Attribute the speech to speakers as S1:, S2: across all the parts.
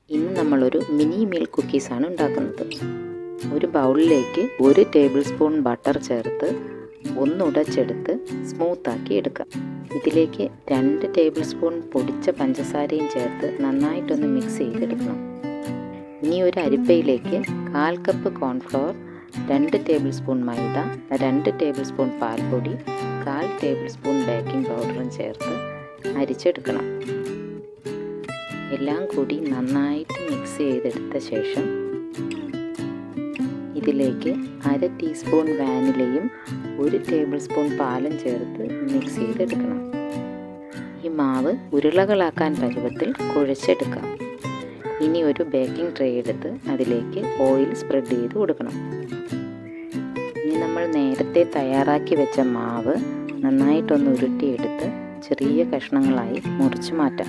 S1: ഇന്ന് നമ്മളൊരു mini milk കുക്കീസാണ് ഉണ്ടാക്കുന്നത് ഒരു ബൗളിലേക്ക് ഒരു ടേബിൾ സ്പൂൺ ബട്ടർ ചേർത്ത് ഒന്നുടച്ചെടുത്ത് സ്മൂത്താക്കി എടുക്കാം ഇതിലേക്ക് രണ്ട് ടേബിൾ സ്പൂൺ പൊടിച്ച പഞ്ചസാരയും ചേർത്ത് നന്നായിട്ടൊന്ന് മിക്സ് ചെയ്തെടുക്കണം ഇനി ഒരു അരിപ്പയിലേക്ക് കാൽ കപ്പ് കോൺഫ്ലവർ രണ്ട് ടേബിൾ സ്പൂൺ മൈദ രണ്ട് ടേബിൾ സ്പൂൺ പാൽപ്പൊടി കാൽ ടേബിൾ സ്പൂൺ ബേക്കിംഗ് പൗഡറും ചേർത്ത് അരിച്ചെടുക്കണം എല്ലാം കൂടി നന്നായിട്ട് മിക്സ് ചെയ്തെടുത്ത ശേഷം ഇതിലേക്ക് അര ടീസ്പൂൺ വാനിലയും ഒരു ടേബിൾ സ്പൂൺ പാലും ചേർത്ത് മിക്സ് ചെയ്തെടുക്കണം ഈ മാവ് ഉരുളകളാക്കാൻ പരുവത്തിൽ കുഴച്ചെടുക്കാം ഇനി ഒരു ബേക്കിംഗ് ട്രേ എടുത്ത് അതിലേക്ക് ഓയിൽ സ്പ്രെഡ് ചെയ്ത് കൊടുക്കണം ഇനി നമ്മൾ നേരത്തെ തയ്യാറാക്കി വെച്ച മാവ് നന്നായിട്ടൊന്ന് ഉരുട്ടിയെടുത്ത് ചെറിയ കഷ്ണങ്ങളായി മുറിച്ച് മാറ്റാം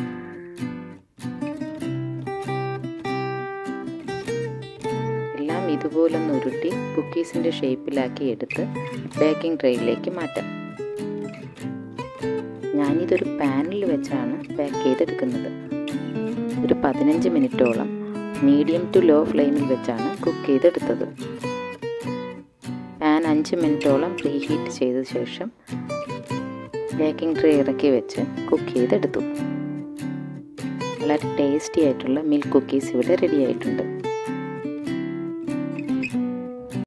S1: എല്ലാം ഇതുപോലൊന്ന് ഉരുട്ടി കുക്കീസിൻ്റെ ഷേപ്പിലാക്കി എടുത്ത് ബേക്കിംഗ് ട്രേയിലേക്ക് മാറ്റാം ഞാനിതൊരു പാനിൽ വെച്ചാണ് ബേക്ക് ചെയ്തെടുക്കുന്നത് ഒരു പതിനഞ്ച് മിനിറ്റോളം മീഡിയം ടു ലോ ഫ്ലെയിമിൽ വെച്ചാണ് കുക്ക് ചെയ്തെടുത്തത് പാൻ അഞ്ച് മിനിറ്റോളം പ്രീ ഹീറ്റ് ചെയ്ത ശേഷം ബേക്കിംഗ് ട്രേ ഇറക്കി വെച്ച് കുക്ക് ചെയ്തെടുത്തു വളരെ ടേസ്റ്റി ആയിട്ടുള്ള മിൽക്ക് കുക്കീസ് ഇവിടെ റെഡി ആയിട്ടുണ്ട്